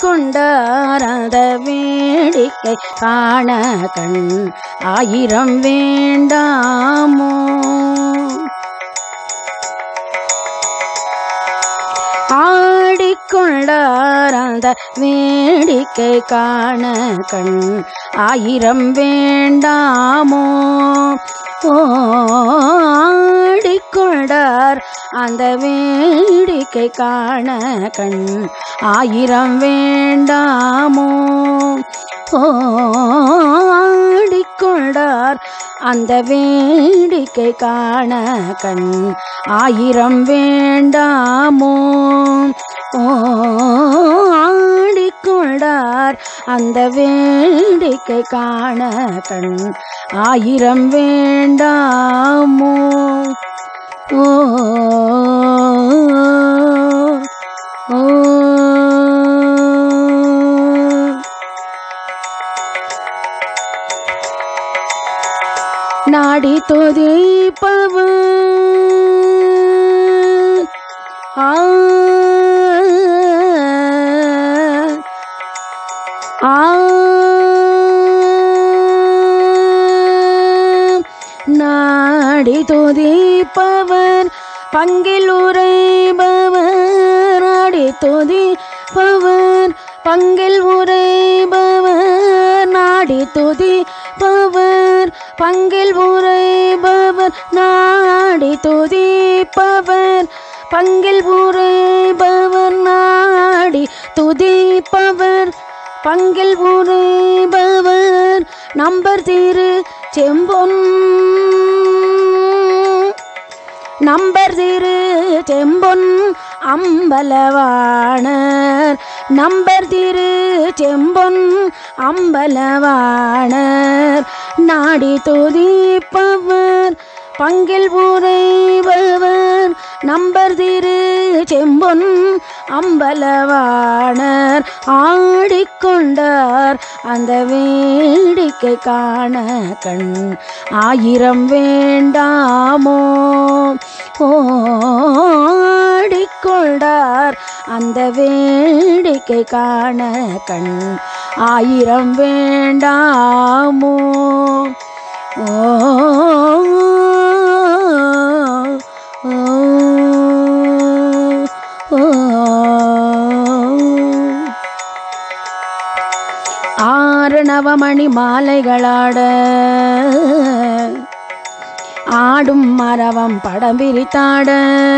ஆடிக்கொண்டார் அந்த வேடிக்கை காண கண் ஆயிரம் வேண்டாமோ ஆடிக்கொண்டார் அந்த வேடிக்கை காண கண் ஆயிரம் வேண்டாமோ ஆடிக்கொண்டார் அந்த வேடிக்கை காண கண் ஆயிரம் வேண்டாமோ ஆடிக்கொண்டார் அந்த வேடிக்கை காண கண் ஆயிரம் வேண்டாமோ ஆடிக்கொண்டார் அந்த வேடிக்கை காண கண் ஆயிரம் வேண்டாமோ ஓ ஓ நாடி துதிப்பவன் ஆ ஆ நாடி துதிப்பவர் பங்கில் உரைபவர் நாடி துதிப்பவர் பங்கில் உரைபவர் நாடி துதிப்பவர் பங்கில் உரைபவர் நாடி துதிப்பவர் பங்கில் உரைபவர் நாடி துதிப்பவர் பங்கில் உரைபவர் நம்பர் திரு செம்பொன் நம்பர் திரு செம்பொன் அம்பலவாணர் நம்பர் திரு செம்பொன் அம்பலவாணர் நாடி துதிப்பவர் பங்கில் உரைபவர் நம்பர் திரு செம்பொன் அம்பலவாணர் ஆடிக்கொண்டார் அந்த வேடிக்கை காண கண் ஆயிரம் வேண்டாமோ ஓடிக்கொண்டார் அந்த வேடிக்கை காண கண் ஆயிரம் வேண்டாமோ ஓ ஓ, ஓ. ஆறு நவமணி மாலைகளாட ஆடும் மரவம் படம் விரித்தாட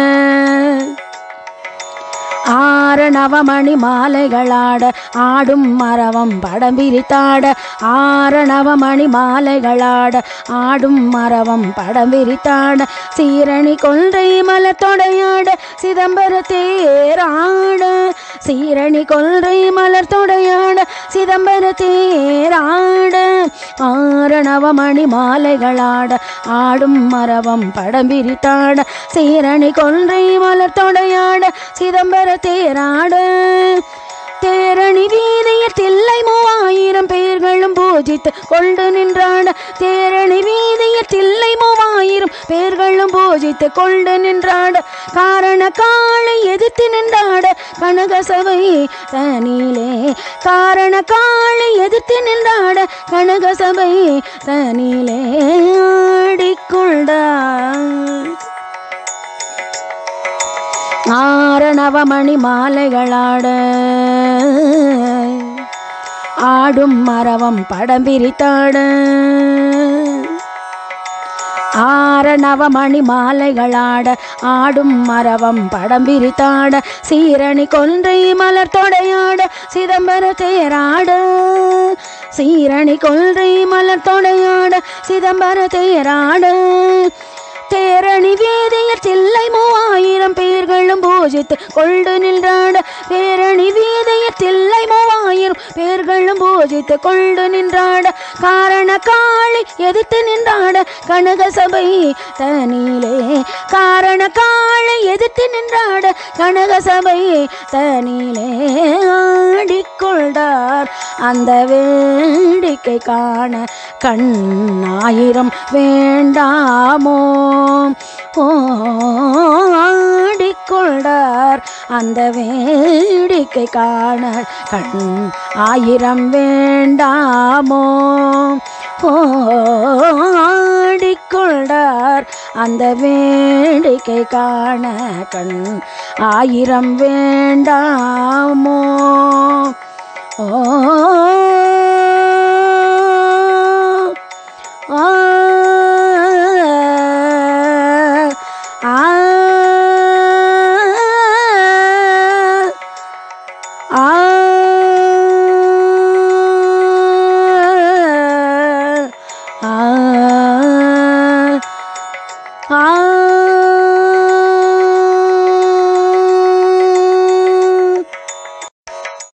ஆறு நவமணி மாலைகளாட ஆடும் மரவம் படம் விரித்தாட ஆறு நவமணி மாலைகளாட ஆடும் மரவம் படம் விரித்தாட சீரணி கொன்றை மலத்தொடையாட சிதம்பர தேராட சீரணி கொன்றை மலர் தொடையாட சிதம்பர தேராட ஆறு நவமணி மாலைகளாட ஆடும் மரவம் படம் விரித்தாட சீரணி கொன்றை மலர் தொடையாட சிதம்பர தேராட தேரணி வீதியில் தில்லை மூவாயிரம் பேர்களும் பூஜித்து கொண்டு நின்றாட தேரணி வீதியில் தில்லை மூவாயிரம் பேர்களும் பூஜித்து கொண்டு நின்றாட காரண காளை எதிர்த்து நின்றாட கனக சபை தனிலே காரண காளை எதிர்த்து நின்றாட கனக சபை தனிலே ஆடிக்கொண்டார் ஆரணவமணி மாலைகளாட ஆடும் மரவம் படம் பிரித்தாட ஆரணவமணி மாலைகளாட ஆடும் மரவம் படம் பிரித்தாட சீரணி கொன்றை மலர் தொடையாட சிதம்பர தேராட சீரணி கொன்றை மலர் தொடையாட சிதம்பர தேராட தேரணி வீதியில் தில்லை மூவாயிரம் பேர்களும் பூஜித்து கொண்டு நின்றாட தேரணி வீதியில் தில்லை மூவாயிரம் பேர்களும் பூஜித்து கொண்டு நின்றாட காரண காளி எதிர்த்து நின்றாட கனக சபை தனிலே காரண காளி எதிர்த்து நின்றாட கனக சபை தனிலே ஆடிக்கொண்டார் அந்த வேடிக்கை காண கண்ணாயிரம் வேண்டாமோ ஓடிக்கொண்டார் அந்த வேடிக்கை காண கண் ஆயிரம் வேண்டாமோ ஓடிக்கொண்டார் அந்த வேடிக்கை காண கண் ஆயிரம் வேண்டாமோ ஓ ஆ